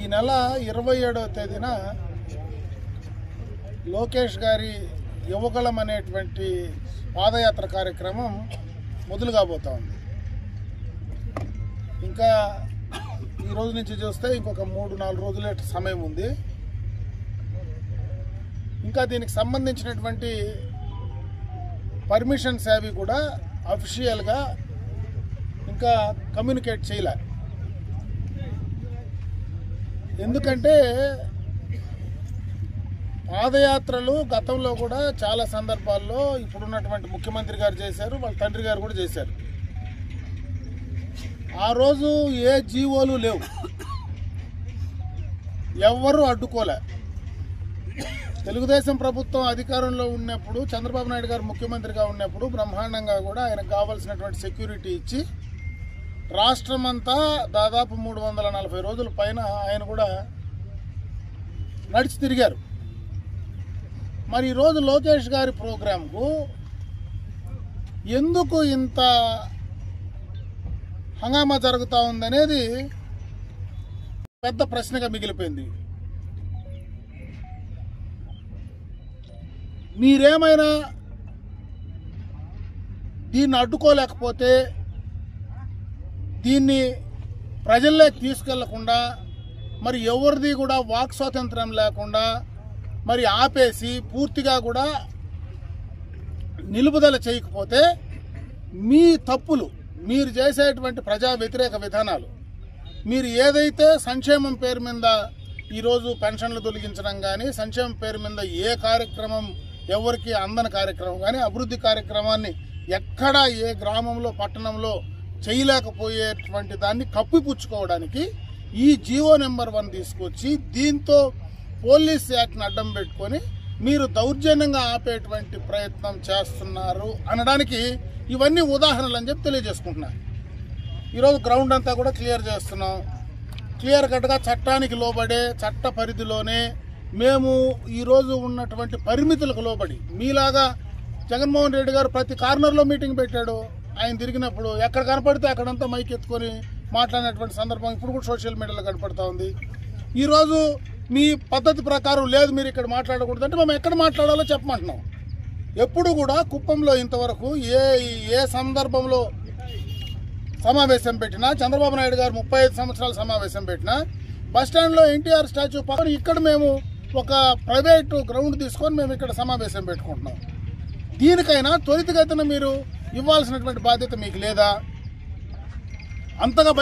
నెల ఇరవై ఏడవ తేదీన లోకేష్ గారి యువగళం అనేటువంటి పాదయాత్ర కార్యక్రమం మొదలు కాబోతా ఉంది ఇంకా ఈ రోజు నుంచి చూస్తే ఇంకొక మూడు నాలుగు రోజులే సమయం ఉంది ఇంకా దీనికి సంబంధించినటువంటి పర్మిషన్స్ అవి కూడా అఫిషియల్గా ఇంకా కమ్యూనికేట్ చేయలే ఎందుకంటే పాదయాత్రలు గతంలో కూడా చాలా సందర్భాల్లో ఇప్పుడున్నటువంటి ముఖ్యమంత్రి గారు చేశారు వాళ్ళ తండ్రి గారు కూడా చేశారు ఆ రోజు ఏ జీవోలు లేవు ఎవ్వరూ అడ్డుకోలే తెలుగుదేశం ప్రభుత్వం అధికారంలో ఉన్నప్పుడు చంద్రబాబు నాయుడు గారు ముఖ్యమంత్రిగా ఉన్నప్పుడు బ్రహ్మాండంగా కూడా ఆయనకు కావాల్సినటువంటి సెక్యూరిటీ ఇచ్చి రాష్ట్రమంతా దాదాపు మూడు వందల నలభై రోజుల పైన ఆయన కూడా నడిచి తిరిగారు మరి ఈరోజు లోకేష్ గారి ప్రోగ్రాంకు ఎందుకు ఇంత హంగామా జరుగుతూ ఉందనేది పెద్ద ప్రశ్నగా మిగిలిపోయింది మీరేమైనా దీన్ని అడ్డుకోలేకపోతే దీన్ని ప్రజల్లోకి తీసుకెళ్లకుండా మరి ఎవరిది కూడా వాక్ స్వాతంత్రం లేకుండా మరి ఆపేసి పూర్తిగా కూడా నిలుపుదల చేయకపోతే మీ తప్పులు మీరు చేసేటువంటి ప్రజా వ్యతిరేక విధానాలు మీరు ఏదైతే సంక్షేమం పేరు మీద ఈరోజు పెన్షన్లు తొలగించడం కానీ సంక్షేమం పేరు మీద ఏ కార్యక్రమం ఎవరికి అందని కార్యక్రమం కానీ అభివృద్ధి కార్యక్రమాన్ని ఎక్కడ ఏ గ్రామంలో పట్టణంలో చేయలేకపోయేటువంటి దాన్ని కప్పిపుచ్చుకోవడానికి ఈ జీవో నెంబర్ వన్ తీసుకొచ్చి దీంతో పోలీస్ యాక్ట్ని అడ్డం పెట్టుకొని మీరు దౌర్జన్యంగా ఆపేటువంటి ప్రయత్నం చేస్తున్నారు అనడానికి ఇవన్నీ ఉదాహరణలు అని చెప్పి తెలియజేసుకుంటున్నాను ఈరోజు గ్రౌండ్ అంతా కూడా క్లియర్ చేస్తున్నాం క్లియర్ కట్గా చట్టానికి లోబడే చట్ట పరిధిలోనే మేము ఈరోజు ఉన్నటువంటి పరిమితులకు లోబడి మీలాగా జగన్మోహన్ రెడ్డి గారు ప్రతి కార్నర్లో మీటింగ్ పెట్టాడు ఆయన తిరిగినప్పుడు ఎక్కడ కనపడితే అక్కడంతా మైక్ ఎత్తుకొని మాట్లాడినటువంటి సందర్భం ఇప్పుడు కూడా సోషల్ మీడియాలో కనపడతా ఉంది ఈరోజు మీ పద్ధతి ప్రకారం లేదు మీరు ఇక్కడ మాట్లాడకూడదు అంటే మేము ఎక్కడ మాట్లాడాలో చెప్పమంటున్నాం ఎప్పుడు కూడా కుప్పంలో ఇంతవరకు ఏ ఏ సందర్భంలో సమావేశం పెట్టినా చంద్రబాబు నాయుడు గారు ముప్పై ఐదు సంవత్సరాల సమావేశం పెట్టినా బస్టాండ్లో ఎన్టీఆర్ స్టాచ్యూ పక్కన ఇక్కడ మేము ఒక ప్రైవేట్ గ్రౌండ్ తీసుకొని మేము ఇక్కడ సమావేశం పెట్టుకుంటున్నాం దీనికైనా త్వరితగతిన మీరు ఇవ్వాల్సినటువంటి బాధ్యత మీకు లేదా అంతగా భయ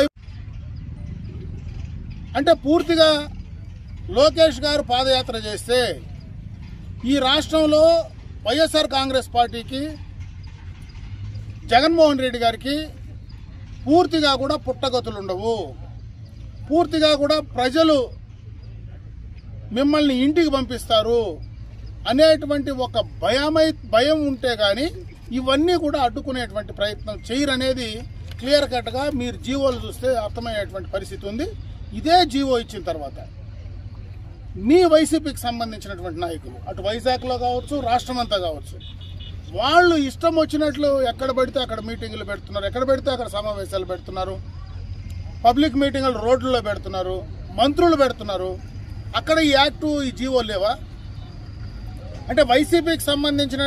అంటే పూర్తిగా లోకేష్ గారు పాదయాత్ర చేస్తే ఈ రాష్ట్రంలో వైఎస్ఆర్ కాంగ్రెస్ పార్టీకి జగన్మోహన్ రెడ్డి గారికి పూర్తిగా కూడా పుట్టగతులు ఉండవు పూర్తిగా కూడా ప్రజలు మిమ్మల్ని ఇంటికి పంపిస్తారు అనేటువంటి ఒక భయమై భయం ఉంటే కానీ ఇవన్నీ కూడా అడ్డుకునేటువంటి ప్రయత్నం చేయరనేది క్లియర్ కట్గా మీరు జీవోలు చూస్తే అర్థమయ్యేటువంటి పరిస్థితి ఉంది ఇదే జీవో ఇచ్చిన తర్వాత మీ వైసీపీకి సంబంధించినటువంటి నాయకులు అటు వైజాగ్లో కావచ్చు రాష్ట్రం అంతా కావచ్చు వాళ్ళు ఇష్టం వచ్చినట్లు ఎక్కడ పడితే అక్కడ మీటింగులు పెడుతున్నారు ఎక్కడ పెడితే అక్కడ సమావేశాలు పెడుతున్నారు పబ్లిక్ మీటింగులు రోడ్లలో పెడుతున్నారు మంత్రులు పెడుతున్నారు అక్కడ ఈ యాక్టు ఈ జీవో లేవా అంటే వైసీపీకి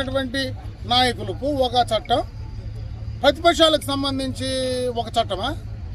సంబంధించినటువంటి నాయకులకు ఒక చట్టం ప్రతిపక్షాలకు సంబంధించి ఒక చట్టమా